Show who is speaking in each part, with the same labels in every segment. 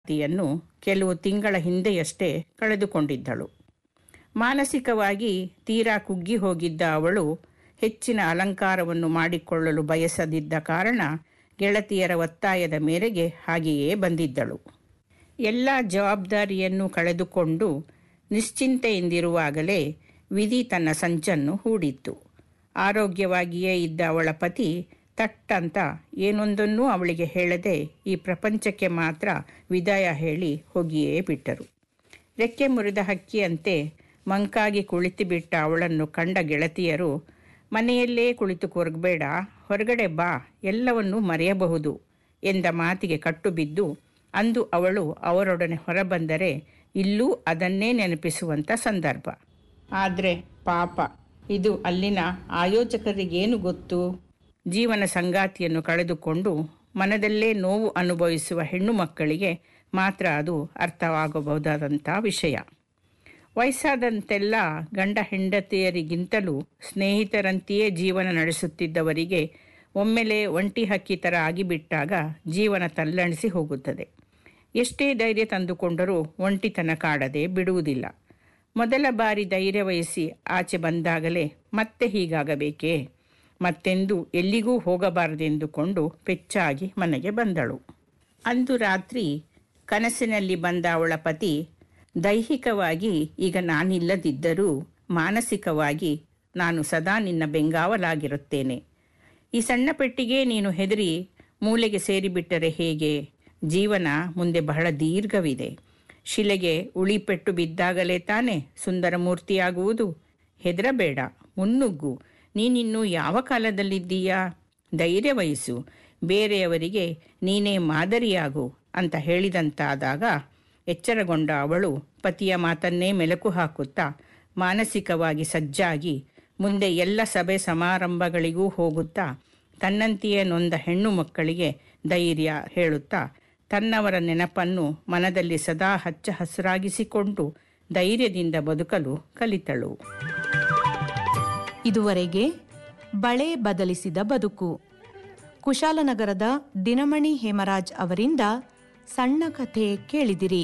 Speaker 1: ಯನ್ನು ಕೆಲವು ತಿಂಗಳ ಹಿಂದೆಯಷ್ಟೇ ಕಳೆದುಕೊಂಡಿದ್ದಳು ಮಾನಸಿಕವಾಗಿ ತೀರಾ ಕುಗ್ಗಿ ಹೋಗಿದ್ದ ಅವಳು ಹೆಚ್ಚಿನ ಅಲಂಕಾರವನ್ನು ಮಾಡಿಕೊಳ್ಳಲು ಬಯಸದಿದ್ದ ಕಾರಣ ಗೆಳತಿಯರ ಒತ್ತಾಯದ ಮೇರೆಗೆ ಹಾಗೆಯೇ ಬಂದಿದ್ದಳು ಎಲ್ಲ ಜವಾಬ್ದಾರಿಯನ್ನು ಕಳೆದುಕೊಂಡು ನಿಶ್ಚಿಂತೆಯಿಂದಿರುವಾಗಲೇ ವಿಧಿ ತನ್ನ ಸಂಚನ್ನು ಹೂಡಿತ್ತು ಆರೋಗ್ಯವಾಗಿಯೇ ಇದ್ದ ಅವಳ ಪತಿ ತಟ್ಟಂತ ಏನೊಂದನ್ನೂ ಅವಳಿಗೆ ಹೇಳದೆ ಈ ಪ್ರಪಂಚಕ್ಕೆ ಮಾತ್ರ ವಿದಾಯ ಹೇಳಿ ಹೋಗಿಯೇ ಬಿಟ್ಟರು ರೆಕ್ಕೆ ಮುರಿದ ಹಕ್ಕಿಯಂತೆ ಮಂಕಾಗಿ ಕುಳಿತುಬಿಟ್ಟ ಅವಳನ್ನು ಕಂಡ ಗೆಳತಿಯರು ಮನೆಯಲ್ಲೇ ಕುಳಿತು ಕೊರಗಬೇಡ ಹೊರಗಡೆ ಬಾ ಎಲ್ಲವನ್ನೂ ಮರೆಯಬಹುದು ಎಂದ ಮಾತಿಗೆ ಕಟ್ಟುಬಿದ್ದು ಅಂದು ಅವಳು ಅವರೊಡನೆ ಹೊರಬಂದರೆ ಇಲ್ಲೂ ಅದನ್ನೇ ನೆನಪಿಸುವಂಥ ಸಂದರ್ಭ ಆದರೆ ಪಾಪ ಇದು ಅಲ್ಲಿನ ಆಯೋಜಕರಿಗೇನು ಗೊತ್ತು ಜೀವನ ಸಂಗಾತಿಯನ್ನು ಕಳೆದುಕೊಂಡು ಮನದಲ್ಲೇ ನೋವು ಅನುಭವಿಸುವ ಹೆಣ್ಣು ಮಕ್ಕಳಿಗೆ ಮಾತ್ರ ಅದು ಅರ್ಥವಾಗಬಹುದಾದಂಥ ವಿಷಯ ವಯಸ್ಸಾದಂತೆಲ್ಲ ಗಂಡ ಹೆಂಡತಿಯರಿಗಿಂತಲೂ ಸ್ನೇಹಿತರಂತೆಯೇ ಜೀವನ ನಡೆಸುತ್ತಿದ್ದವರಿಗೆ ಒಮ್ಮೆಲೆ ಒಂಟಿ ಹಕ್ಕಿ ಥರ ಆಗಿಬಿಟ್ಟಾಗ ಜೀವನ ತಲ್ಲಣಿಸಿ ಹೋಗುತ್ತದೆ ಎಷ್ಟೇ ಧೈರ್ಯ ತಂದುಕೊಂಡರೂ ಒಂಟಿತನ ಕಾಡದೆ ಬಿಡುವುದಿಲ್ಲ ಮೊದಲ ಬಾರಿ ಧೈರ್ಯ ವಹಿಸಿ ಆಚೆ ಬಂದಾಗಲೇ ಮತ್ತೆ ಹೀಗಾಗಬೇಕೇ ಮತ್ತೆಂದು ಎಲ್ಲಿಗೂ ಹೋಗಬಾರದೆಂದುಕೊಂಡು ಪೆಚ್ಚಾಗಿ ಮನೆಗೆ ಬಂದಳು ಅಂದು ರಾತ್ರಿ ಕನಸಿನಲ್ಲಿ ಬಂದ ಅವಳ ಪತಿ ದೈಹಿಕವಾಗಿ ಈಗ ನಾನಿಲ್ಲದಿದ್ದರೂ ಮಾನಸಿಕವಾಗಿ ನಾನು ಸದಾ ನಿನ್ನ ಬೆಂಗಾವಲಾಗಿರುತ್ತೇನೆ ಈ ಸಣ್ಣ ಪೆಟ್ಟಿಗೆ ನೀನು ಹೆದರಿ ಮೂಲೆಗೆ ಸೇರಿಬಿಟ್ಟರೆ ಹೇಗೆ ಜೀವನ ಮುಂದೆ ಬಹಳ ದೀರ್ಘವಿದೆ ಶಿಲೆಗೆ ಉಳಿಪೆಟ್ಟು ಬಿದ್ದಾಗಲೇ ತಾನೇ ಸುಂದರ ಮೂರ್ತಿಯಾಗುವುದು ಹೆದರಬೇಡ ಮುನ್ನುಗ್ಗು ನೀನಿನ್ನೂ ಯಾವ ಕಾಲದಲ್ಲಿದ್ದೀಯಾ ಧೈರ್ಯ ವಹಿಸು ಬೇರೆಯವರಿಗೆ ನೀನೇ ಮಾದರಿಯಾಗು ಅಂತ ಹೇಳಿದಂತಾದಾಗ ಎಚ್ಚರಗೊಂಡ ಅವಳು ಪತಿಯ ಮಾತನ್ನೇ ಮೆಲುಕು ಹಾಕುತ್ತಾ ಮಾನಸಿಕವಾಗಿ ಸಜ್ಜಾಗಿ ಮುಂದೆ ಎಲ್ಲ ಸಭೆ ಸಮಾರಂಭಗಳಿಗೂ ಹೋಗುತ್ತಾ ತನ್ನಂತೆಯೇ ನೊಂದ ಹೆಣ್ಣು ಮಕ್ಕಳಿಗೆ ಧೈರ್ಯ ಹೇಳುತ್ತಾ ತನ್ನವರ ನೆನಪನ್ನು ಮನದಲ್ಲಿ ಸದಾ ಹಚ್ಚ ಹಸಿರಾಗಿಸಿಕೊಂಡು ಧೈರ್ಯದಿಂದ ಬದುಕಲು ಕಲಿತಳು
Speaker 2: ಇದುವರೆಗೆ ಬಳೆ ಬದಲಿಸಿದ ಬದುಕು ಕುಶಾಲನಗರದ ದಿನಮಣಿ ಹೇಮರಾಜ್ ಅವರಿಂದ ಸಣ್ಣ ಕಥೆ ಕೇಳಿದಿರಿ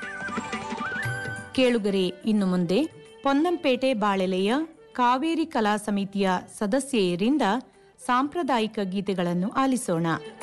Speaker 2: ಕೇಳುಗರೆ ಇನ್ನು ಮುಂದೆ ಪೊನ್ನಂಪೇಟೆ ಬಾಳೆಲೆಯ ಕಾವೇರಿ ಕಲಾ ಸಮಿತಿಯ ಸದಸ್ಯೆಯರಿಂದ ಸಾಂಪ್ರದಾಯಿಕ ಗೀತೆಗಳನ್ನು ಆಲಿಸೋಣ